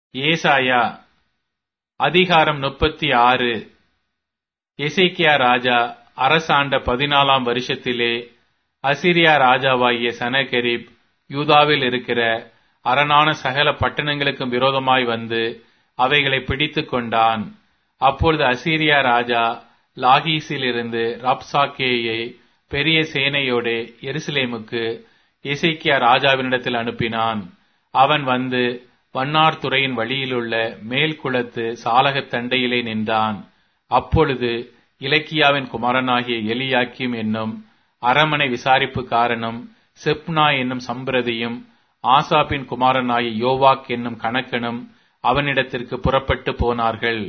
ஏசாயா அதிகாரம் முப்பத்தி ஆறு எசேக்கியா ராஜா அரசாண்ட பதினாலாம் வருஷத்திலே அசிரியா ராஜாவாகிய சனகெரிப் யூதாவில் இருக்கிற அரணான சகல பட்டணங்களுக்கும் விரோதமாய் வந்து அவைகளை பிடித்துக் கொண்டான் அப்பொழுது அசீரியா ராஜா லாகீஸிலிருந்து ரப்சாக்கேயை பெரிய சேனையோடே எருசலேமுக்கு எசேக்கியா ராஜாவினிடத்தில் அனுப்பினான் அவன் வந்து வண்ணார் துறையின் வழியிலுள்ள மேல் குளத்து சாலகத் தண்டையிலே நின்றான் அப்பொழுது இலக்கியாவின் குமாரனாகிய எலியாக்கிம் என்னும் அரமனை விசாரிப்புக்காரனும் செப்னா என்னும் சம்பிரதியும் ஆசாப்பின் குமாரனாகிய யோவாக் என்னும் கணக்கனும் அவனிடத்திற்கு புறப்பட்டு போனார்கள்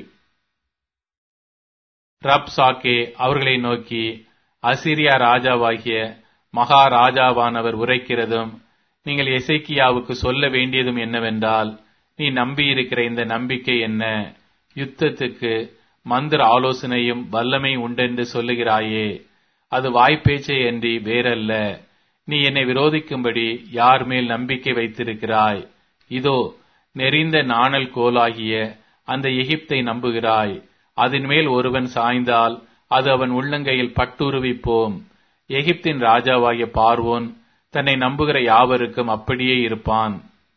ரப்சாக்கே அவர்களை நோக்கி அசிரியா ராஜாவாகிய மகாராஜாவானவர் உரைக்கிறதும் நீங்கள் எசேக்கியாவுக்கு சொல்ல வேண்டியதும் என்னவென்றால் நீ நம்பியிருக்கிற இந்த நம்பிக்கை என்ன யுத்தத்துக்கு மந்திர ஆலோசனையும் வல்லமை உண்டென்று சொல்லுகிறாயே அது வாய்ப்பேச்சை அன்றி வேறல்ல நீ என்னை விரோதிக்கும்படி யார் மேல் நம்பிக்கை வைத்திருக்கிறாய் இதோ நெறிந்த நாணல் கோலாகிய அந்த எகிப்தை நம்புகிறாய் அதன் மேல் ஒருவன் சாய்ந்தால் அது அவன் உள்ளங்கையில் பட்டுருவிப்போம் எகிப்தின் ராஜாவாகிய பார்வோன் தன்னை நம்புகிற யாவருக்கும் அப்படியே இருப்பான்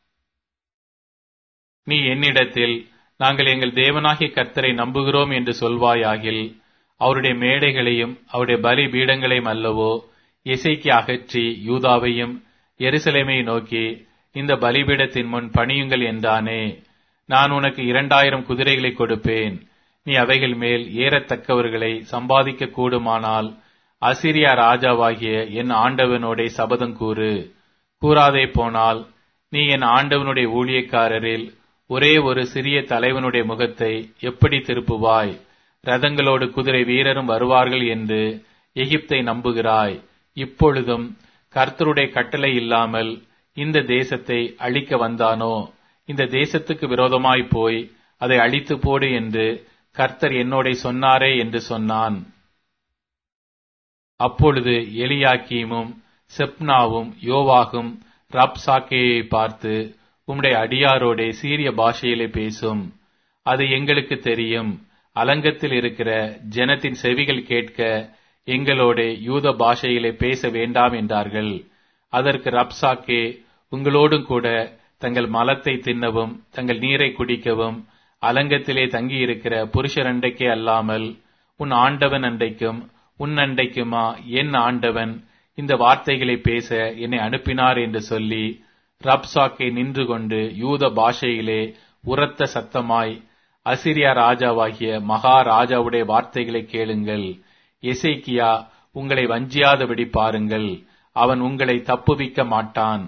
நீ என்னிடத்தில் நாங்கள் எங்கள் தேவனாகிய கர்த்தரை நம்புகிறோம் என்று சொல்வாயாகில் அவருடைய மேடைகளையும் அவருடைய பலி பீடங்களையும் அல்லவோ இசைக்கு அகற்றி யூதாவையும் எருசலேமை நோக்கி இந்த பலிபீடத்தின் முன் பணியுங்கள் என்றானே நான் உனக்கு இரண்டாயிரம் குதிரைகளை கொடுப்பேன் நீ அவைகள் மேல் ஏறத்தக்கவர்களை சம்பாதிக்க கூடுமானால் அசிரியா ராஜாவாகிய என் ஆண்டவனோட சபதம் கூறு கூறாதே போனால் நீ என் ஆண்டவனுடைய ஊழியக்காரரில் ஒரே ஒரு சிறிய தலைவனுடைய முகத்தை எப்படி திருப்புவாய் ரதங்களோடு குதிரை வீரரும் வருவார்கள் என்று எகிப்தை நம்புகிறாய் இப்பொழுதும் கர்த்தருடைய கட்டளை இல்லாமல் இந்த தேசத்தை அழிக்க வந்தானோ இந்த தேசத்துக்கு விரோதமாய் போய் அதை அழித்து போடு என்று கர்த்தர் என்னோட சொன்னாரே என்று சொன்னான் அப்பொழுது எலியாக்கீமும் செப்னாவும் யோவாகும் ரப்சாக்கேயை பார்த்து உம்முடைய அடியாரோடே சீரிய பாஷையிலே பேசும் அது எங்களுக்கு தெரியும் அலங்கத்தில் இருக்கிற ஜனத்தின் செவிகள் கேட்க எங்களோட யூத பாஷையிலே பேச வேண்டாம் என்றார்கள் அதற்கு ரப்சாக்கே உங்களோடும் கூட தங்கள் மலத்தை தின்னவும் தங்கள் நீரை குடிக்கவும் அலங்கத்திலே தங்கியிருக்கிற புருஷர் அண்டைக்கே அல்லாமல் உன் ஆண்டவன் அண்டைக்கும் உன் அண்டைக்குமா என் ஆண்டவன் இந்த வார்த்தைகளை பேச என்னை அனுப்பினார் என்று சொல்லி ரப்சாக்கை நின்று கொண்டு யூத பாஷையிலே உரத்த சத்தமாய் அசிரியா ராஜாவாகிய மகாராஜாவுடைய வார்த்தைகளை கேளுங்கள் எசேக்கியா உங்களை வஞ்சியாதபடி பாருங்கள் அவன் உங்களை தப்புவிக்க மாட்டான்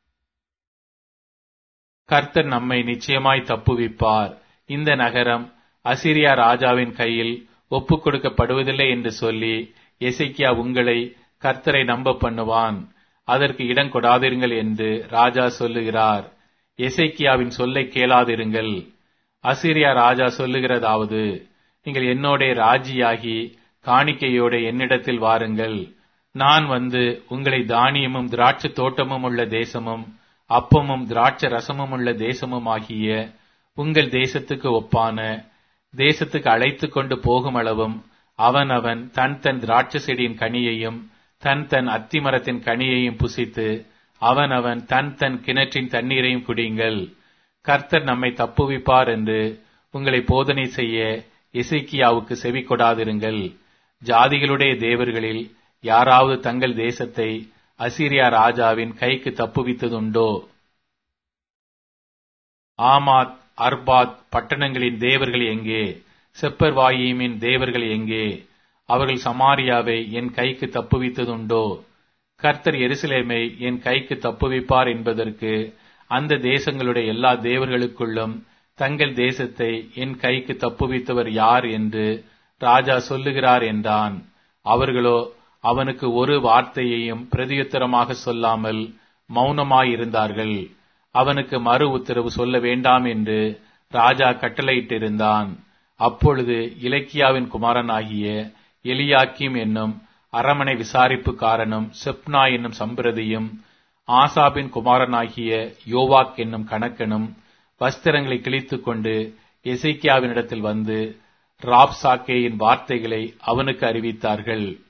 கர்த்தர் நம்மை நிச்சயமாய் தப்புவிப்பார் இந்த நகரம் அசிரியா ராஜாவின் கையில் ஒப்புக் கொடுக்கப்படுவதில்லை என்று சொல்லி எசைக்கியா உங்களை கர்த்தரை நம்ப பண்ணுவான் அதற்கு இடம் கொடாதிருங்கள் என்று ராஜா சொல்லுகிறார் எசைக்கியாவின் சொல்லை கேளாதிருங்கள் அசிரியா ராஜா சொல்லுகிறதாவது நீங்கள் என்னோட ராஜியாகி காணிக்கையோட என்னிடத்தில் வாருங்கள் நான் வந்து உங்களை தானியமும் திராட்சை தோட்டமும் உள்ள தேசமும் அப்பமும் திராட்சை ரசமும் உள்ள தேசமும் ஆகிய உங்கள் தேசத்துக்கு ஒப்பான தேசத்துக்கு அழைத்து கொண்டு போகும் அளவும் அவன் அவன் தன் தன் திராட்சை செடியின் கனியையும் தன் தன் அத்திமரத்தின் கனியையும் புசித்து அவன் அவன் தன் தன் கிணற்றின் தண்ணீரையும் குடியுங்கள் கர்த்தர் நம்மை தப்புவிப்பார் என்று உங்களை போதனை செய்ய இசைக்கியாவுக்கு செவி கொடாதிருங்கள் ஜாதிகளுடைய தேவர்களில் யாராவது தங்கள் தேசத்தை அசிரியா ராஜாவின் கைக்கு தப்புவித்ததுண்டோ ஆமாத் அர்பாத் பட்டணங்களின் தேவர்கள் எங்கே செப்பர்வாயிமின் தேவர்கள் எங்கே அவர்கள் சமாரியாவை என் கைக்கு தப்புவித்ததுண்டோ கர்த்தர் எருசலேமை என் கைக்கு தப்புவிப்பார் என்பதற்கு அந்த தேசங்களுடைய எல்லா தேவர்களுக்குள்ளும் தங்கள் தேசத்தை என் கைக்கு தப்புவித்தவர் யார் என்று ராஜா சொல்லுகிறார் என்றான் அவர்களோ அவனுக்கு ஒரு வார்த்தையையும் பிரதியுத்தரமாக சொல்லாமல் மௌனமாயிருந்தார்கள் அவனுக்கு மறு உத்தரவு சொல்ல வேண்டாம் என்று ராஜா கட்டளையிட்டிருந்தான் அப்பொழுது இலக்கியாவின் குமாரனாகிய எலியாக்கிம் என்னும் அரமனை விசாரிப்புக்காரனும் செப்னா என்னும் சம்பிரதியும் ஆசாபின் குமாரனாகிய யோவாக் என்னும் கணக்கனும் வஸ்திரங்களை கிழித்துக் கொண்டு எசைக்கியாவினிடத்தில் வந்து ராப்சாக்கேயின் வார்த்தைகளை அவனுக்கு அறிவித்தார்கள்